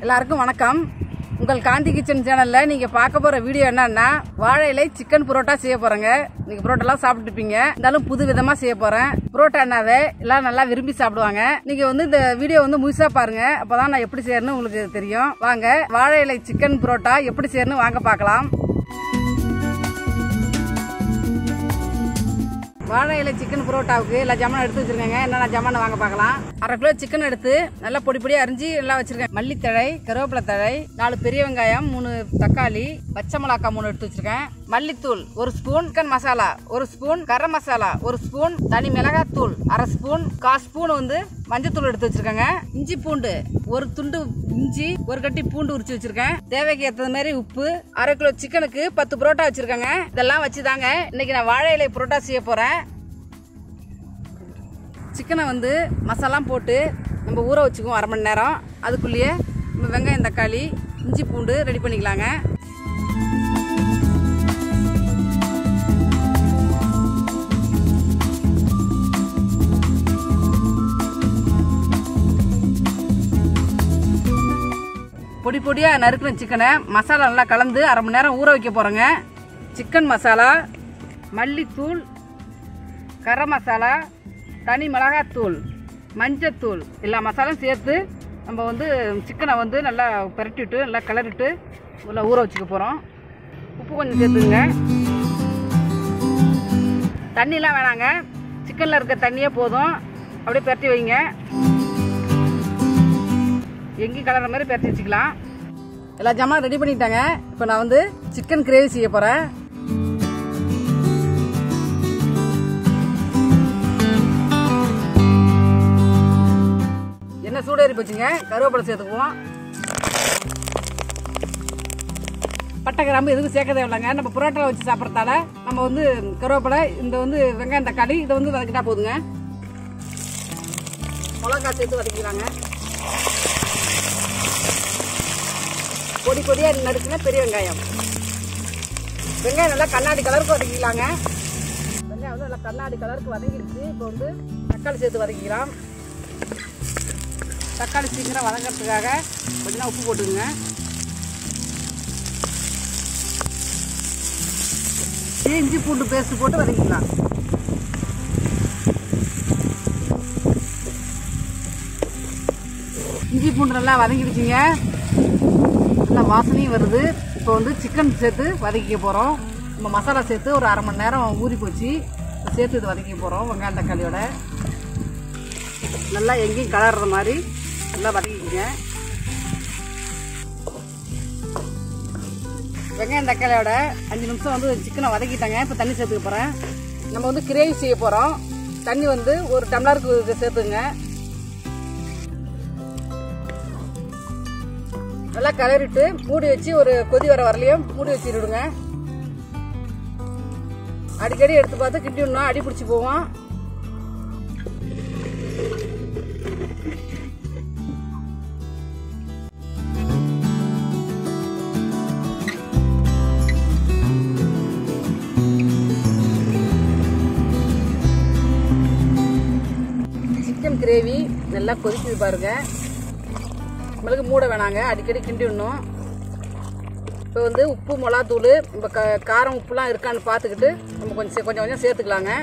எல்லாருக்கும் வணக்கம் உங்கள் காந்தி கிச்சன் சேனல்ல நீங்க பார்க்க போற வீடியோ என்னன்னா வாழை இலை சிக்கன் புரோட்டா செய்ய போறேங்க நீங்க புரோட்டாலாம் சாப்பிட்டுருப்பீங்க இருந்தாலும் புது விதமா செய்ய போறேன் புரோட்டானாவே எல்லாம் நல்லா விரும்பி சாப்பிடுவாங்க நீங்க வந்து இந்த வீடியோ வந்து முழுசா பாருங்க அப்பதான் நான் எப்படி செய்யறேன்னு உங்களுக்கு தெரியும் வாங்க வாழை இலை சிக்கன் புரோட்டா எப்படி செய்யறன்னு வாங்க பார்க்கலாம் வாழை இலை சிக்கன் புரோட்டாவுக்கு எல்லா ஜாமான் எடுத்து வச்சிருக்கேங்க என்னென்ன ஜாமான் வாங்க பார்க்கலாம் அரை கிலோ சிக்கன் எடுத்து நல்லா பொடி பொடி அரிஞ்சு எல்லாம் வச்சிருக்கேன் மல்லித்தழை கருவேப்பிலை தழை நாலு பெரிய வெங்காயம் மூணு தக்காளி பச்சை மிளகாய் மூணு எடுத்து வச்சிருக்கேன் மல்லித்தூள் ஒரு ஸ்பூன் சிக்கன் மசாலா ஒரு ஸ்பூன் கரம் மசாலா ஒரு ஸ்பூன் தனி மிளகாய் தூள் அரை ஸ்பூன் கால் ஸ்பூன் வந்து மஞ்சத்தூள் எடுத்து வச்சிருக்கேங்க இஞ்சி பூண்டு ஒரு துண்டு இஞ்சி ஒரு கட்டி பூண்டு உரிச்சு வச்சிருக்கேன் தேவைக்கு ஏற்றது மாதிரி உப்பு அரை கிலோ சிக்கனுக்கு பத்து புரோட்டா வச்சிருக்கேங்க இதெல்லாம் வச்சுதாங்க இன்னைக்கு நான் வாழை இலை புரோட்டா செய்ய போறேன் சிக்கனை வந்து மசாலாம் போட்டு நம்ம ஊற வச்சுக்குவோம் அரை மணி நேரம் அதுக்குள்ளேயே நம்ம வெங்காயம் தக்காளி இஞ்சி பூண்டு ரெடி பண்ணிக்கலாங்க பொடி பொடியாக நறுக்கின சிக்கனை மசாலா நல்லா கலந்து அரை மணி நேரம் ஊற வைக்க போகிறோங்க சிக்கன் மசாலா மல்லித்தூள் கரம் மசாலா தனி மிளகாத்தூள் மஞ்சத்தூள் எல்லா மசாலாவும் சேர்த்து நம்ம வந்து சிக்கனை வந்து நல்லா பிரட்டிட்டு நல்லா கிளறிட்டு நல்லா ஊற வச்சுக்க போகிறோம் உப்பு கொஞ்சம் சேர்த்துங்க தண்ணிலாம் வேணாங்க சிக்கனில் இருக்க தண்ணியே போதும் அப்படியே பிரட்டி வைங்க எங்கேயும் கலர்ற மாதிரி பிரட்டி வச்சுக்கலாம் எல்லா ஜாமான் ரெடி பண்ணிட்டாங்க இப்போ நான் வந்து சிக்கன் கிரேவி செய்ய போகிறேன் என்ன சூடேறி போச்சுங்க கருவேப்பிலை சேர்த்துக்குவோம் பட்டை கிராம்பு எதுவும் சேர்க்க தேவையில்லைங்க நம்ம புரோட்டா வச்சு சாப்பிட்றதால நம்ம வந்து கருவேப்பிலை இந்த வந்து வெங்காயம் தக்காளி இதை வந்து வதக்கிட்டா போதுங்க மிளகாய் சேர்த்து வதக்கிக்கலாங்க பொடி பொடியாக நறுக்குன பெரிய வெங்காயம் வெங்காயம் நல்லா கண்ணாடி கலருக்கு வதக்கிக்கலாங்க வெங்காயம் வந்து நல்லா கண்ணாடி கலருக்கு வதங்கிடுச்சு இப்போ வந்து தக்காளி சேர்த்து வதக்கிக்கலாம் தக்காளி சீக்கிரம் வதங்கிறதுக்காக கொஞ்சம் உப்பு போட்டுக்குங்க இஞ்சி பூண்டு பேஸ்ட் போட்டு வதக்கிக்கலாம் இஞ்சி பூண்டு நல்லா வதங்கிடுச்சிங்க நல்லா வாசனையும் வருது இப்போ வந்து சிக்கன் சேர்த்து வதக்கிக்க போகிறோம் நம்ம மசாலா சேர்த்து ஒரு அரை மணி நேரம் ஊறி போச்சு சேர்த்து இது வதக்கிக்க போகிறோம் வெங்காயம் தக்காளியோட நல்லா எங்கேயும் கலர்ற மாதிரி நல்லா வதக்கிக்கங்க வெங்காயம் தக்காளியோட அஞ்சு நிமிஷம் வந்து சிக்கனை வதக்கிட்டாங்க இப்போ தண்ணி சேர்த்துக்க போகிறேன் நம்ம வந்து கிரேவி செய்ய போகிறோம் தண்ணி வந்து ஒரு டம்ளருக்கு சேர்த்துங்க நல்லா கலரிட்டு மூடி வச்சு ஒரு கொதி வர வரலையும் மூடி வச்சிருடுங்க அடிக்கடி எடுத்து பார்த்து கிண்டி விடணும் அடி பிடிச்சி போவோம் சிக்கன் கிரேவி நல்லா கொதிக்குது பாருங்க நம்மளுக்கு மூட வேணாங்க அடிக்கடி கிண்டி விடணும் இப்போ வந்து உப்பு மிளகாத்தூள் இப்போ க காரம் உப்புலாம் இருக்கான்னு பார்த்துக்கிட்டு நம்ம கொஞ்சம் சே- கொஞ்சம் கொஞ்சம் சேர்த்துக்கலாங்க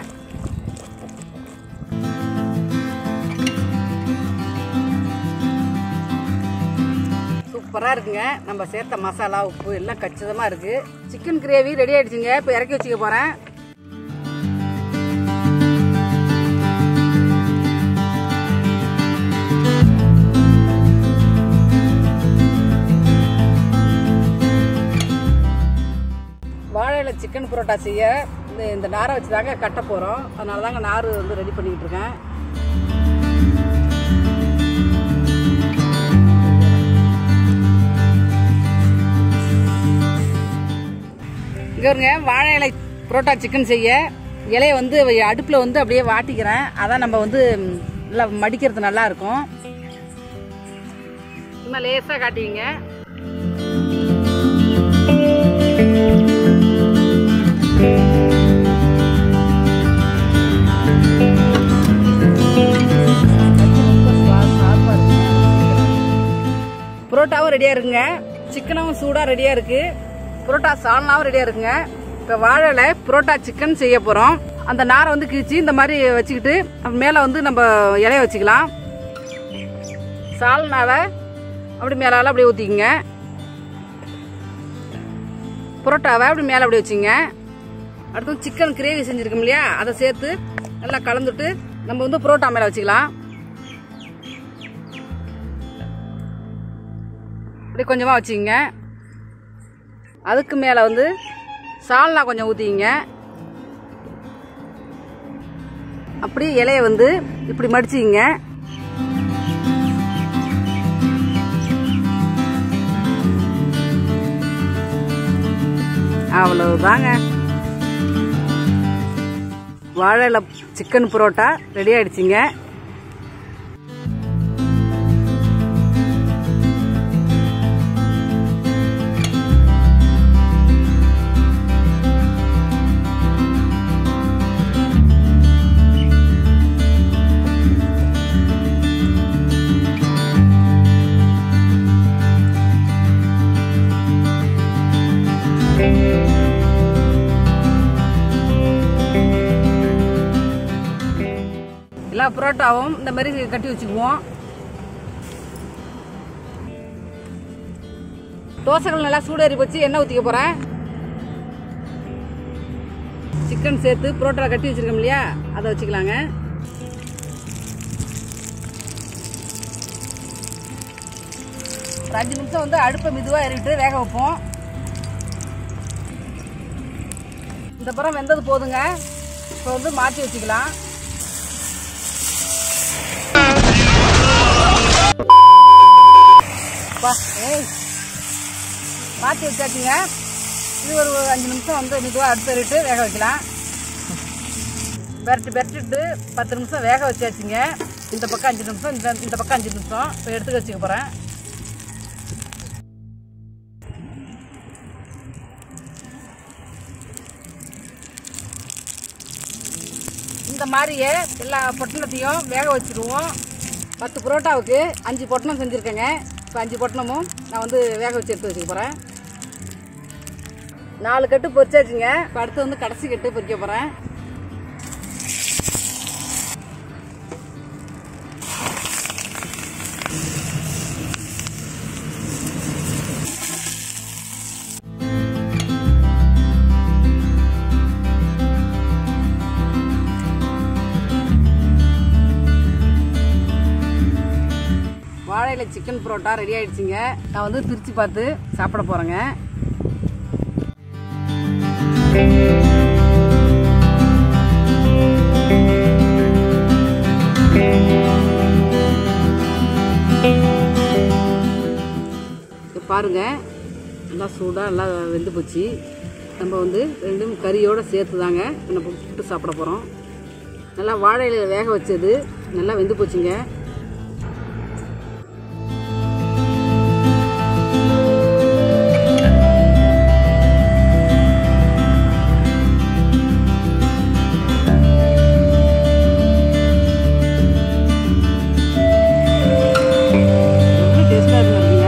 சூப்பராக இருக்குங்க நம்ம சேர்த்த மசாலா உப்பு எல்லாம் கச்சிதமாக இருக்குது சிக்கன் கிரேவி ரெடி ஆயிடுச்சுங்க இப்போ இறக்கி வச்சுக்க போகிறேன் வாழையில சிக்கன் புரோட்டா செய்ய இந்த இந்த நாரை வச்சு தாங்க கட்ட போகிறோம் அதனால தாங்க நார் வந்து ரெடி பண்ணிக்கிட்டு இருக்கேன் இங்கே வருங்க வாழை இலை புரோட்டா சிக்கன் செய்ய இலையை வந்து அடுப்பில் வந்து அப்படியே வாட்டிக்கிறேன் அதான் நம்ம வந்து ம், நல்லா மடிக்கிறது நல்லா இருக்கும் இன்னும் லேசாக காட்டிங்க புரோட்டாவும் ரெடியாக இருக்குங்க சிக்கனும் சூடாக ரெடியாக இருக்கு புரோட்டா சால்னாவும் ரெடியாக இருக்குங்க இப்போ வாழையில புரோட்டா சிக்கன் செய்ய போகிறோம் அந்த நாரை வந்து கிழிச்சு இந்த மாதிரி வச்சுக்கிட்டு மேலே வந்து நம்ம இலைய வச்சுக்கலாம் சால்னாவை அப்படி மேலால அப்படியே ஊற்றிக்குங்க புரோட்டாவை அப்படி மேலே அப்படி வச்சுங்க அடுத்து சிக்கன் கிரேவி செஞ்சுருக்கோம் இல்லையா அதை சேர்த்து நல்லா கலந்துட்டு நம்ம வந்து புரோட்டா மேலே வச்சுக்கலாம் இப்படி கொஞ்சமாக வச்சுக்கோங்க அதுக்கு மேலே வந்து சால்னா கொஞ்சம் ஊற்றிக்கிங்க அப்படியே இலைய வந்து இப்படி மடிச்சிக்கிங்க அவ்வளவுதாங்க வாழையில சிக்கன் புரோட்டா ரெடி ஆயிடுச்சுங்க எல்லா புரோட்டாவும் இந்த மாதிரி கட்டி வச்சுக்குவோம் தோசைகள் நல்லா சூடேறி வச்சு எண்ணெய் ஊற்றிக்க போகிறேன் சிக்கன் சேர்த்து புரோட்டா கட்டி வச்சிருக்கோம் இல்லையா அதை வச்சுக்கலாங்க ஒரு அஞ்சு நிமிஷம் வந்து அடுப்பை மெதுவாக ஏறிட்டு வேக வைப்போம் இந்த புறம் வெந்தது போதுங்க இப்போ வந்து மாற்றி வச்சுக்கலாம் பா ஏய் மாற்றி வச்சாச்சுங்க இது ஒரு அஞ்சு நிமிஷம் வந்து மெதுவாக அடுத்தறிட்டு வேக வைக்கலாம் பெரட்டு பெரட்டிட்டு பத்து நிமிஷம் வேக வச்சாச்சுங்க இந்த பக்கம் அஞ்சு நிமிஷம் இந்த இந்த பக்கம் அஞ்சு நிமிஷம் இப்போ எடுத்துக்க வச்சுக்க போகிறேன் இந்த மாதிரியே எல்லா பொட்டணத்தையும் வேக வச்சுருவோம் பத்து புரோட்டாவுக்கு அஞ்சு பொட்டணம் செஞ்சுருக்கேங்க இப்போ அஞ்சு பொட்டணமும் நான் வந்து வேக வச்சு எடுத்து வச்சுக்க போகிறேன் நாலு கட்டு பொரிச்சாச்சுங்க இப்போ அடுத்து வந்து கடைசி கட்டு பொரிக்க போகிறேன் வாழையில சிக்கன் புரோட்டா ரெடி ஆயிடுச்சுங்க நான் வந்து பிரித்து பார்த்து சாப்பிட போகிறேங்க இப்போ பாருங்க நல்லா சூடாக நல்லா வெந்து போச்சு நம்ம வந்து ரெண்டும் கறியோடு சேர்த்து தாங்க நம்ம புட்டு சாப்பிட போகிறோம் நல்லா வாழையில வேக வச்சது நல்லா வெந்து போச்சுங்க ரொம்ப டேஸ்ட்டாக இருக்குங்க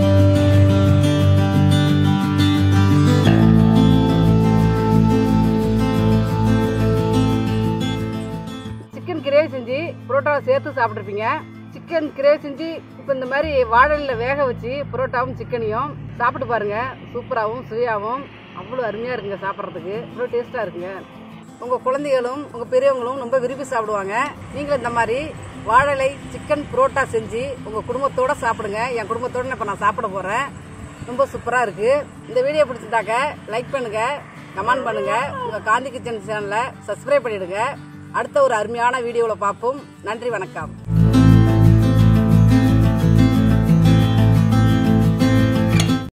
சிக்கன் கிரேவி செஞ்சு புரோட்டாவை சேர்த்து சாப்பிட்ருப்பீங்க சிக்கன் கிரேவி செஞ்சு இப்போ இந்த மாதிரி வாழலில் வேக வச்சு புரோட்டாவும் சிக்கனையும் சாப்பிட்டு பாருங்க சூப்பராகவும் சுவையாகவும் அவ்வளோ அருமையாக இருக்குங்க சாப்பிட்றதுக்கு அவ்வளோ டேஸ்ட்டாக இருக்குங்க உங்கள் குழந்தைகளும் உங்கள் பெரியவங்களும் ரொம்ப விரும்பி சாப்பிடுவாங்க நீங்களும் இந்த மாதிரி வாழலை சிக்கன் புரோட்டா செஞ்சு உங்கள் குடும்பத்தோட சாப்பிடுங்க என் குடும்பத்தோட இப்போ நான் சாப்பிட போகிறேன் ரொம்ப சூப்பராக இருக்குது இந்த வீடியோ பிடிச்சிருந்தாக்க லைக் பண்ணுங்கள் கமெண்ட் பண்ணுங்கள் உங்கள் காந்தி கிச்சன் சேனலை சப்ஸ்கிரைப் பண்ணிவிடுங்க அடுத்த ஒரு அருமையான வீடியோவில் பார்ப்போம் நன்றி வணக்கம்